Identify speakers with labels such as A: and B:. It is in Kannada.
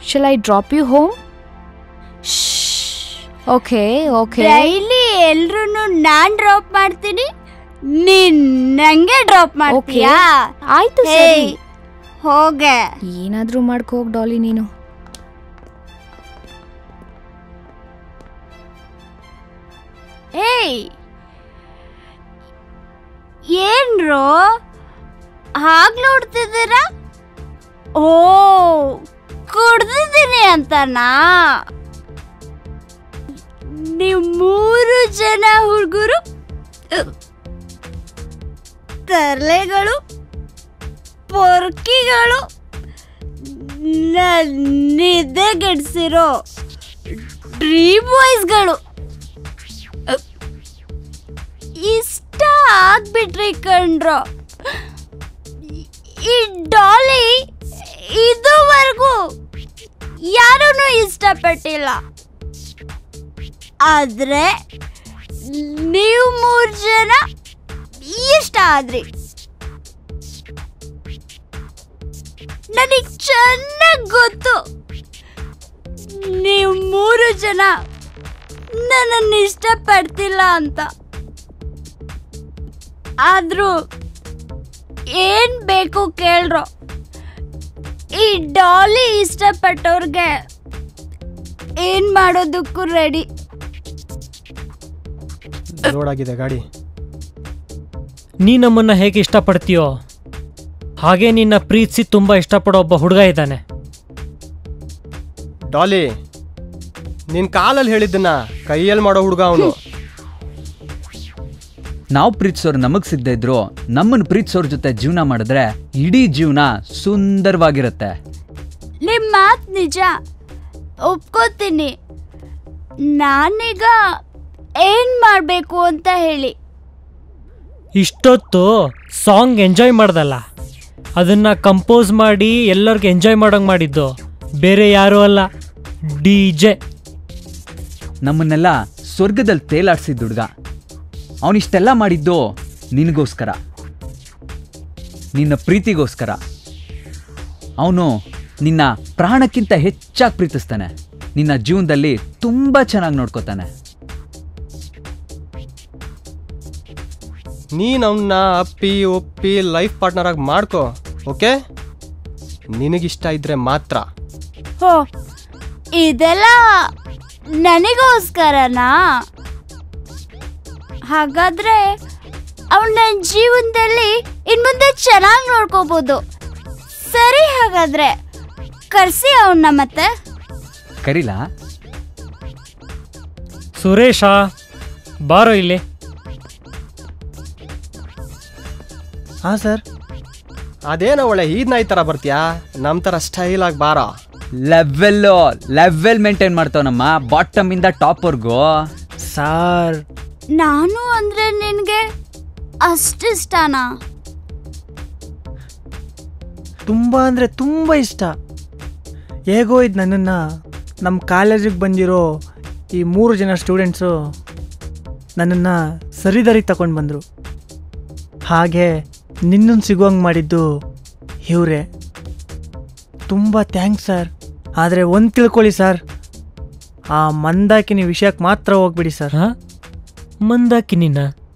A: shall I drop you home okay okay
B: daily ಎಲ್ರು ನಾನ್ ಡ್ರಾಪ್ ಮಾಡ್ತೀನಿ ನೀನ್ ನಂಗೆ ಡ್ರಾಪ್ ಮಾಡ್ತೀಯಾ
A: ಆಯ್ತು ಸರಿ
B: ಏಯ್, ಹೋಗೆ
A: ಏನಾದ್ರೂ ಮಾಡ್ಕೋ ಹೋಗ್ ಡಾಲಿ ನೀನು
B: ಏಯ್ ಏನ್ರೋ ಹಾಗ್ ನೋಡ್ತಿದ್ದೀರ ಓ ಕುಡ್ದಿದ್ದೀನಿ ಅಂತನಾ ನೀವು ಮೂರು ಜನ ಹುಡುಗರು ತರ್ಲೆಗಳು ಪೊರ್ಕಿಗಳು ನಿದ್ದೆಗೆಡ್ಸಿರೋ ಡ್ರೀಮ್ ಬಾಯ್ಸ್ಗಳು ಇಷ್ಟ ಆಗ್ಬಿಟ್ರಿ ಕಣ್ರೋ ಈ ಡಾಲಿ ಇದುವರೆಗೂ ಯಾರೂ ಇಷ್ಟಪಟ್ಟಿಲ್ಲ ಆದ್ರೆ ನೀವು ಮೂರು ಜನ ಇಷ್ಟ ಆದ್ರಿ ನನಗೆ ಚೆನ್ನಾಗಿ ಗೊತ್ತು ನೀವು ಮೂರು ಜನ ನನ್ನನ್ನು ಇಷ್ಟಪಡ್ತಿಲ್ಲ ಅಂತ ಆದ್ರೂ ಏನ್ ಬೇಕು ಕೇಳ್ರೋ ಈ ಡಾಲಿ ಇಷ್ಟಪಟ್ಟವ್ರಿಗೆ ಏನ್ ಮಾಡೋದಕ್ಕೂ ರೆಡಿ
C: ಲೋಡ್ ಆಗಿದೆ ಗಾಡಿ
D: ನೀ ನಮ್ಮನ್ನ ಹೇಗೆ ಇಷ್ಟಪಡ್ತೀಯೋ ಹಾಗೆ ನಿನ್ನ ಪ್ರೀತಿಸಿ ತುಂಬ ಇಷ್ಟಪಡೋ ಒಬ್ಬ ಹುಡುಗ ಇದ್ದಾನೆ
C: ಡಾಲಿ ನಿನ್ ಕಾಲಲ್ಲಿ ಹೇಳಿದ್ದನ್ನ ಕೈಯಲ್ಲಿ ಮಾಡೋ ಹುಡುಗ ಅವನು
E: ನಾವು ಪ್ರೀತಿಸೋರು ನಮಗ್ ಸಿಗದೆ ಇದ್ರು ನಮ್ಮನ್ನ ಪ್ರೀತಿಸೋರ್ ಜೊತೆ ಜೀವನ ಮಾಡಿದ್ರೆ ಇಡೀ ಜೀವನ ಸುಂದರವಾಗಿರುತ್ತೆ
B: ನಿಮ್ ಮಾತ್ ನಿಜ ಒಪ್ಕೋತೀನಿ ನಾನೀಗ ಏನ್ ಮಾಡ್ಬೇಕು ಅಂತ ಹೇಳಿ
D: ಇಷ್ಟೊತ್ತು ಸಾಂಗ್ ಎಂಜಾಯ್ ಮಾಡ್ದಲ್ಲ ಅದನ್ನ ಕಂಪೋಸ್ ಮಾಡಿ ಎಲ್ಲರಿಗೂ ಎಂಜಾಯ್ ಮಾಡೋಂಗೆ ಮಾಡಿದ್ದು ಬೇರೆ ಯಾರೂ ಅಲ್ಲ ಡಿ ಜೆ
E: ನಮ್ಮನ್ನೆಲ್ಲ ಸ್ವರ್ಗದಲ್ಲಿ ತೇಲಾಡ್ಸಿದ ಹುಡುಗ ಅವನಿಷ್ಟೆಲ್ಲ ಮಾಡಿದ್ದು ನಿನಗೋಸ್ಕರ ನಿನ್ನ ಪ್ರೀತಿಗೋಸ್ಕರ ಅವನು ನಿನ್ನ ಪ್ರಾಣಕ್ಕಿಂತ ಹೆಚ್ಚಾಗಿ ಪ್ರೀತಿಸ್ತಾನೆ ನಿನ್ನ ಜೀವನದಲ್ಲಿ ತುಂಬ ಚೆನ್ನಾಗಿ ನೋಡ್ಕೋತಾನೆ
C: ನೀನ್ ಅವನ್ನ ಅಪ್ಪಿ ಒಪ್ಪಿ ಲೈಫ್ ಪಾರ್ಟ್ನರ್ ಆಗಿ ಮಾಡ್ಕೋ ಓಕೆ ನಿನಗಿಷ್ಟ ಇದ್ರೆ ಮಾತ್ರ
B: ಹೋ ಇದೆಲ್ಲ ನನಗೋಸ್ಕರನಾ ಹಾಗಾದ್ರೆ ಅವಳು ನನ್ನ ಜೀವನದಲ್ಲಿ ಇನ್ಮುಂದೆ ಚೆನ್ನಾಗಿ ನೋಡ್ಕೋಬಹುದು ಸರಿ ಹಾಗಾದ್ರೆ ಕರ್ಸಿ ಅವನ್ನ ಮತ್ತೆ
E: ಕರೀಲಾ
D: ಸುರೇಶ ಬಾರೋ ಇಲ್ಲಿ
C: ಹಾ ಸರ್ ಅದೇನೋ ಒಳ್ಳೆ ಈದ್ ನಾಯಿ ಥರ ಬರ್ತೀಯಾ ನಮ್ಮ ಥರ ಸ್ಟೈಲ್ ಆಗಿ ಬಾರ
E: ಲೆವೆಲ್ಲು ಲೆವೆಲ್ ಮೇಂಟೈನ್ ಮಾಡ್ತಾವನಮ್ಮ ಬಾಟಮ್ ಇಂದ ಟಾಪ್ವರ್ಗೂ
F: ಸಾರ್
B: ನಾನು ಅಂದ್ರೆ ನಿನ್ಗೆ ಅಷ್ಟಿಷ್ಟನಾ
F: ತುಂಬ ಅಂದರೆ ತುಂಬ ಇಷ್ಟ ಹೇಗೋ ಇದು ನನ್ನನ್ನು ನಮ್ಮ ಕಾಲೇಜಿಗೆ ಬಂದಿರೋ ಈ ಮೂರು ಜನ ಸ್ಟೂಡೆಂಟ್ಸು ನನ್ನನ್ನು ಸರಿದಾರಿಗೆ ತಗೊಂಡು ಬಂದರು ಹಾಗೆ ನಿನ್ನನ್ನು ಸಿಗುವಂಗೆ ಮಾಡಿದ್ದು ಇವರೇ ತುಂಬ ಥ್ಯಾಂಕ್ಸ್ ಸರ್ ಆದರೆ ಒಂದು ತಿಳ್ಕೊಳ್ಳಿ ಸರ್ ಆ ಮಂದಾಕಿನಿ ವಿಷಯಕ್ಕೆ ಮಾತ್ರ ಹೋಗ್ಬಿಡಿ ಸರ್
D: ಹಾ ಮಂದಾಕಿನಿನ